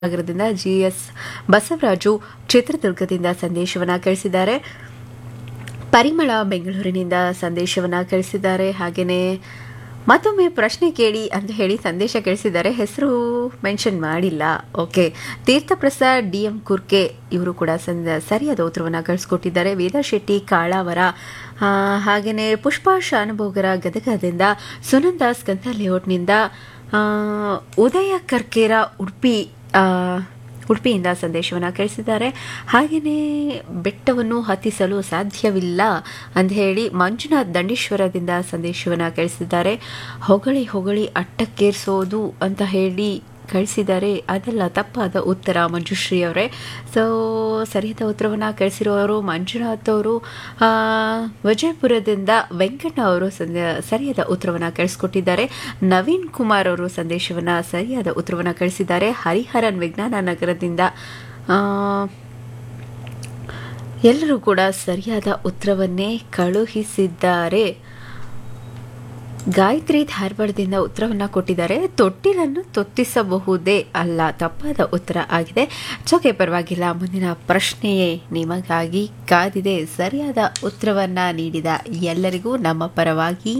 ನಗರದಿಂದ ಜಿಎಸ್ ಬಸವರಾಜು ಚಿತ್ರದುರ್ಗದಿಂದ ಸಂದೇಶವನ್ನ ಕಳಿಸಿದ್ದಾರೆ ಪರಿಮಳ ಬೆಂಗಳೂರಿನಿಂದ ಸಂದೇಶವನ್ನ ಕಳಿಸಿದ್ದಾರೆ ಹಾಗೆಯೇ ಮತ್ತೊಮ್ಮೆ ಪ್ರಶ್ನೆ ಕೇಳಿ ಅಂತ ಹೇಳಿ ಸಂದೇಶ ಕಳಿಸಿದ್ದಾರೆ ಹೆಸರು ಮೆನ್ಷನ್ ಮಾಡಿಲ್ಲ okay Theerthaprasad D M Kurke ಇವರು ಕೂಡ ಸಂದ ಸರಿಯಾದ ಉತ್ತರವನ್ನು ಕಳಿಸ್ಕೊಟ್ಟಿದ್ದಾರೆ ವೇದಾ ಶೆಟ್ಟಿ ಕಾಳಾವರ ಹಾಗೆಯೇ ಪುಷ್ಪಾ ಶಾನುಭೋಗರ ಗದಗದಿಂದ ಸುನಂದ ಸ್ಕಂದ ಲೇಔಟ್ನಿಂದ ಆ, ಉದಯ ಕರ್ಕೇರ ಉಡುಪಿ ಆ, ಉಡುಪಿಯಿಂದ ಸಂದೇಶವನ್ನು ಕಳಿಸಿದ್ದಾರೆ ಹಾಗೆಯೇ ಬೆಟ್ಟವನ್ನು ಹತ್ತಿಸಲು ಸಾಧ್ಯವಿಲ್ಲ ಅಂತ ಹೇಳಿ ಮಂಜುನಾಥ್ ದಂಡೇಶ್ವರದಿಂದ ಸಂದೇಶವನ್ನು ಕಳಿಸಿದ್ದಾರೆ ಹೊಗಳಿ ಹೊಗಳಿ ಅಟ್ಟಕ್ಕೇರಿಸೋದು ಅಂತ ಹೇಳಿ ಕಳಿಸಿದ್ದಾರೆ ಅದೆಲ್ಲ ತಪ್ಪಾದ ಉತ್ತರ ಮಂಜುಶ್ರೀ ಅವರೇ ಸೊ ಸರಿಯಾದ ಉತ್ತರವನ್ನು ಕಳಿಸಿರುವವರು ಮಂಜುನಾಥ್ ಅವರು ಆ, ವಿಜಯಪುರದಿಂದ ವೆಂಕಣ್ಣ ಅವರು ಸಂದ ಸರಿಯಾದ ಉತ್ತರವನ್ನು ಕಳಿಸ್ಕೊಟ್ಟಿದ್ದಾರೆ ನವೀನ್ ಕುಮಾರ್ ಅವರು ಸಂದೇಶವನ್ನು ಸರಿಯಾದ ಉತ್ತರವನ್ನು ಕಳಿಸಿದ್ದಾರೆ ಹರಿಹರನ್ ವಿಜ್ಞಾನ ನಗರದಿಂದ ಆ, ಎಲ್ಲರೂ ಕೂಡ ಸರಿಯಾದ ಉತ್ತರವನ್ನೇ ಕಳುಹಿಸಿದ್ದಾರೆ ಗಾಯತ್ರಿ ಧಾರವಾಡದಿಂದ ಉತ್ತರವನ್ನು ಕೊಟ್ಟಿದ್ದಾರೆ ತೊಟ್ಟಿಲನ್ನು ತೊತ್ತಿಸಬಹುದೇ ಅಲ್ಲ ತಪ್ಪಾದ ಉತ್ತರ ಆಗಿದೆ ಚೋಕೆ ಪರವಾಗಿಲ್ಲ ಮುಂದಿನ ಪ್ರಶ್ನೆಯೇ ನಿಮಗಾಗಿ ಕಾದಿದೆ ಸರಿಯಾದ ಉತ್ತರವನ್ನ ನೀಡಿದ ಎಲ್ಲರಿಗೂ ನಮ್ಮ ಪರವಾಗಿ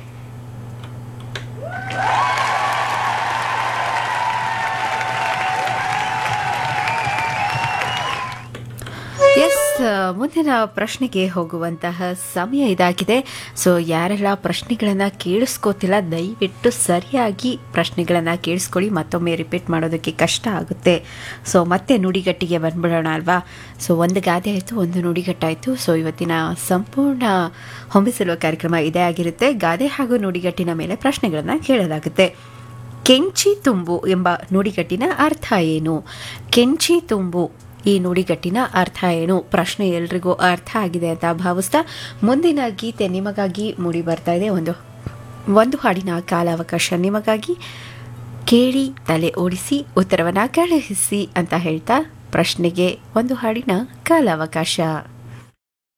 ಎಸ್ ಮುಂದಿನ ಪ್ರಶ್ನೆಗೆ ಹೋಗುವಂತಹ ಸಮಯ ಇದಾಗಿದೆ ಸೊ ಯಾರೆಲ್ಲ ಪ್ರಶ್ನೆಗಳನ್ನು ಕೇಳಿಸ್ಕೋತಿಲ್ಲ ದಯವಿಟ್ಟು ಸರಿಯಾಗಿ ಪ್ರಶ್ನೆಗಳನ್ನು ಕೇಳಿಸ್ಕೊಳ್ಳಿ ಮತ್ತೊಮ್ಮೆ ರಿಪೀಟ್ ಮಾಡೋದಕ್ಕೆ ಕಷ್ಟ ಆಗುತ್ತೆ ಸೊ ಮತ್ತೆ ನುಡಿಗಟ್ಟಿಗೆ ಬಂದ್ಬಿಡೋಣ ಅಲ್ವಾ ಸೊ ಒಂದು ಗಾದೆ ಆಯಿತು ಒಂದು ನುಡಿಗಟ್ಟಾಯಿತು ಸೊ ಇವತ್ತಿನ ಸಂಪೂರ್ಣ ಹೊಂಬಿಸಲುವ ಕಾರ್ಯಕ್ರಮ ಇದೇ ಆಗಿರುತ್ತೆ ಗಾದೆ ಹಾಗೂ ನುಡಿಗಟ್ಟಿನ ಮೇಲೆ ಪ್ರಶ್ನೆಗಳನ್ನು ಕೇಳಲಾಗುತ್ತೆ ಕೆಂಚಿ ತುಂಬು ಎಂಬ ನುಡಿಗಟ್ಟಿನ ಅರ್ಥ ಏನು ಕೆಂಚಿ ತುಂಬು ಈ ನುಡಿಗಟ್ಟಿನ ಅರ್ಥ ಏನು ಪ್ರಶ್ನೆ ಎಲ್ರಿಗೂ ಅರ್ಥ ಆಗಿದೆ ಅಂತ ಭಾವಿಸ್ತಾ ಮುಂದಿನ ಗೀತೆ ನಿಮಗಾಗಿ ಮೂಡಿ ಬರ್ತಾ ಇದೆ ಒಂದು ಒಂದು ಹಾಡಿನ ಕಾಲಾವಕಾಶ ನಿಮಗಾಗಿ ಕೇಳಿ ತಲೆ ಓಡಿಸಿ ಉತ್ತರವನ್ನ ಕಳುಹಿಸಿ ಅಂತ ಹೇಳ್ತಾ ಪ್ರಶ್ನೆಗೆ ಒಂದು ಹಾಡಿನ ಕಾಲಾವಕಾಶ